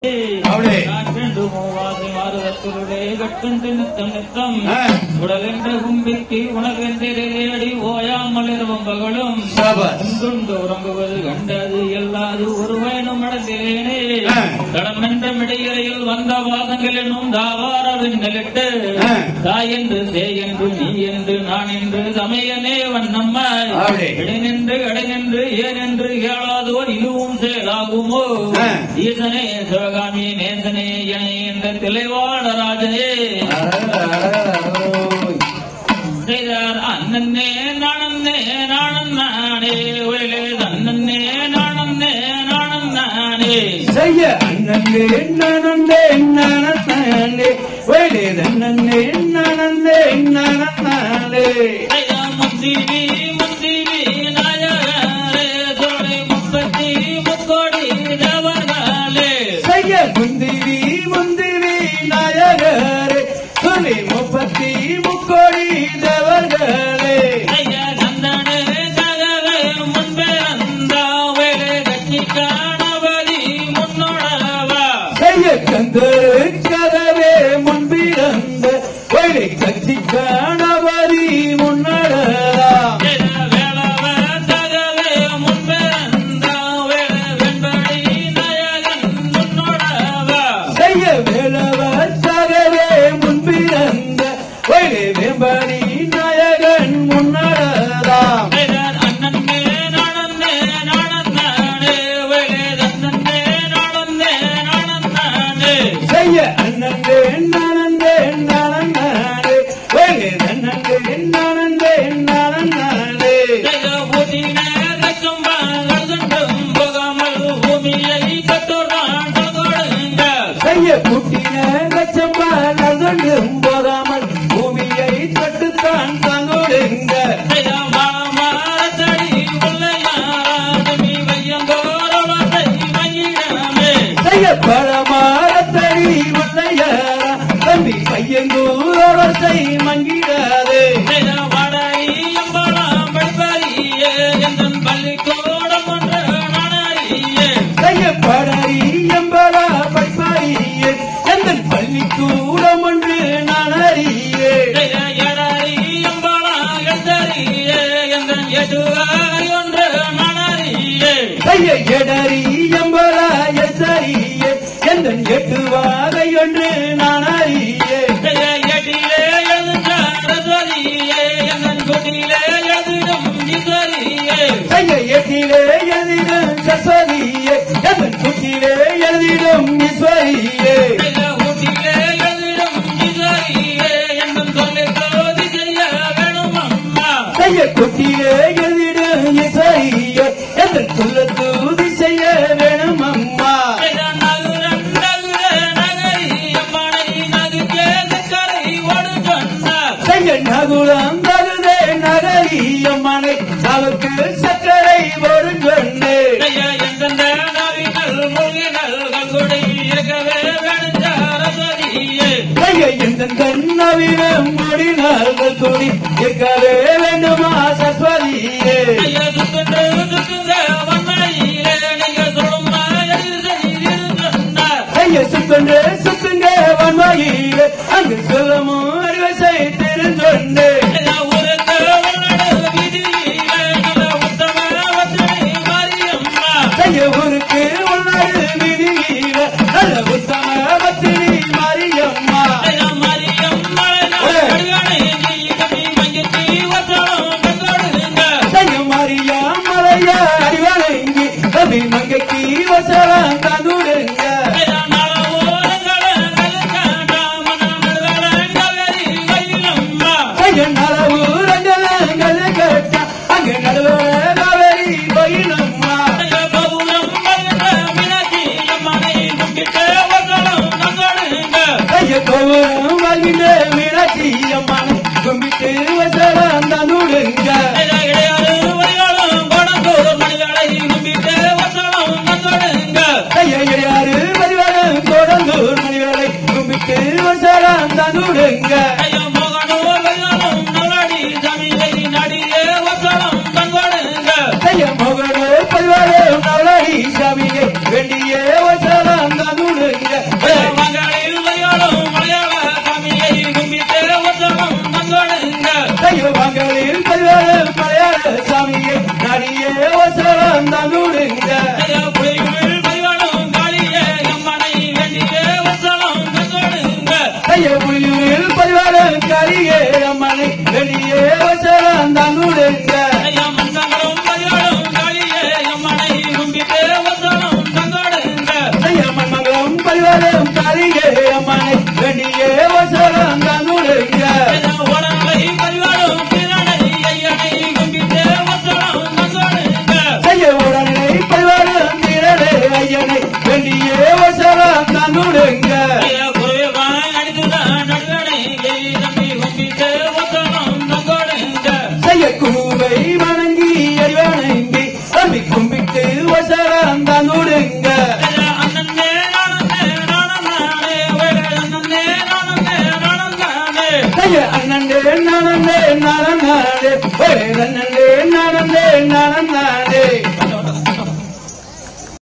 அவளே. காற்றென்று மூவாசை மாறுதற்குருடே கட்டுண்டு நித்தம் நித்தம் ஆ. உடலென்ற கும்பிக்கு உணவென்றடி ஓயாமல் இரவும் பகலும் சாபாஸ். உண்டுண்டு உறங்குவது கண்டது எல்லாது ஒரு பயனும் நடந்தேனே ஆ. கடமென்ற மிடையிறையில் வந்த வாதங்கள் என்னும் தாவாரவின் நிலட்டு ஆ. தாய் என்று சே என்று நீ என்று நான் என்று சமயனே வண்ணம்மாய் அவளே. இடைநின்று இடைநின்று ஏனென்று கேளாதோர் இதுவும் செயலாகுமோ ஆ. ஈசனே சிவகாமி நேசனே இணை என்ற திளைவான ராஜனே செய்தார் அண்ணன்னே நானன்னே நானன் நானே ஒயிலே தன்னன்னே நானன்னே நானன் நானே செய்ய அண்ணந்தே நானந்தே நானே வேலே தன்னே நானந்தே நானே ஐயா முந்திரி முந்திரி நாயகரே சோலை முப்பத்தி முக்கோடி தேவர்களே செய்ய முந்திரி முந்திரி நாயகரே சொல்லி முப்பத்தி முக்கோடி தேவர்களே ஐயா கந்தனே கதவே முன்பே அந்தாவேலே கட்சி காணவதி முன்னோடவா செய்ய கந்தரு கதவே முன்பிறந்த வேலை கட்சி காணவரி முன்னடலாம் வேளவ தகவே முன்பே அந்தாவேலே வெண்படி நாயகன் முன்னோடவா செய்ய வேலவர் தகவே முன்பிறந்த வேலை வெம்படி நாயகன் முன்னடலாம் வேதர் அண்ணன்னே நானன்னே நானன்னானே வேலே தன்னன்னே நானன்னே நானன்னானே செய்ய அண்ணந்தே நானந்தே நானே வேலை நன்னந்தே நானந்தே நானே செய்த பூட்டினே கச்சும்பா கடுகண்டும் போகாமல் பூமியை கட்டோர்தான் கொடுங்க செய்ய புட்டின லட்சம்பா நல்கொண்டும் போகாமல் பூமியை தொட்டுத்தான் தங்கொடுங்க செய்த மாமரத்தடி உள்ளையாராதமி வையங்கோரவசை மகிழமே செய்ய பழமாரத்தடி முல்லையாரா தம்பி பையங்கூரோசை மங்கிடாதே செய்த வடை எம்பலாம் படிப்பறியே எந்தன் பள்ளிக்கூடம் ஒன்று நானறியே செய்ய படரி எம்பலா பட்பாரியே எந்த பள்ளிக்கூடம் ஒன்று நான் அறியே செய்த எடரி எம்பலாம் எழுதறியே எந்தன் எதுவாய் ஒன்று நானறியே செய்ய எடரி எம்பலா எத்தறியே எந்த எட்டு வாகை ஒன்று நான் அறியே செய்த எட்டிலே எழுந்தாரதறியே எந்தன் குட்டிலே எழுதிடும் ஈஸ்வரியே செய்ய எட்டிலே எழுதிடும் சரஸ்வதியே எந்த குட்டிலே எழுதிடும் ஈஸ்வரியே செய்த ஊட்டிலே எழுதிடும் ஈஸ்வரியே எந்தன் சொல்லை சோதி செய்ய வேணும் அம்மா செய்ய குட்டிலே எழுதிடும் ஈஸ்வரியே எந்த குல தூதி செய்ய வேணும் அம்மா செய்த நகுரன் நகுர நகரி அம்மனை நகுக்கே கரை ஓடு சொன்னார் செய்ய நகுலம் தகுதே நகரியம்மனை அவருக்கு சக்கரை ஒரு சொன்னே செய்ய எந்தெந்த நவிகள் மூழ்கினல் கங்குடி இருக்கவே வேணும் சரஸ்வதியே செய்ய இந்த கண்ணவிடம் முடினார்கள் துணி இருக்கவே வேண்டுமா சஸ்வதியே ஐயா சுத்துண்டு சுத்துங்க வண்ணாயிலே நீங்க சொல்லும் மாதிரி செய்திருந்தார் செய்ய சுத்தொன்று சுத்துங்க வன்மையிலே அங்கு சொல்லமோ அறிவசை தெரிஞ்சொன்னே ஐயா ஊருக்கு உன்னோட வீதியிலே நல்ல உத்தம வத்திரை மாரியம்மா செய்ய ஊருக்கு உள்நாடு விதியில நல்ல உத்தம பத்திரி மாரியம்மா ஐயா மாரியம்மா கல்யாணி நீ கம்மி மஞ்சத்தி வசனம் கண்டோடுங்க செய்ய மாரியா மலையா அறிவாளங்கி கவி மங்கைக்கு வசரம் தந்துடுங்க ஐயா நாள ஓரங்கள கலக்காண்டா மன நடுவர கவரி வைலம்மா செய்ய தந்துடுங்க ஐயா குறைவாய் அடித்துதான் நடுவனை தம்பி கும்பிட்டு ஒத்தனம் தந்தோடுங்க செய்ய கூவை வணங்கி அறிவணங்கி தம்பி கும்பிட்டு வசரம் தந்துடுங்க ஐயா அண்ணனே நானே நானே வேலை அண்ணனே நானே நானே செய்ய அண்ணண்டே நானந்தே நானே நன்னண்டே நானந்தே நானந்தே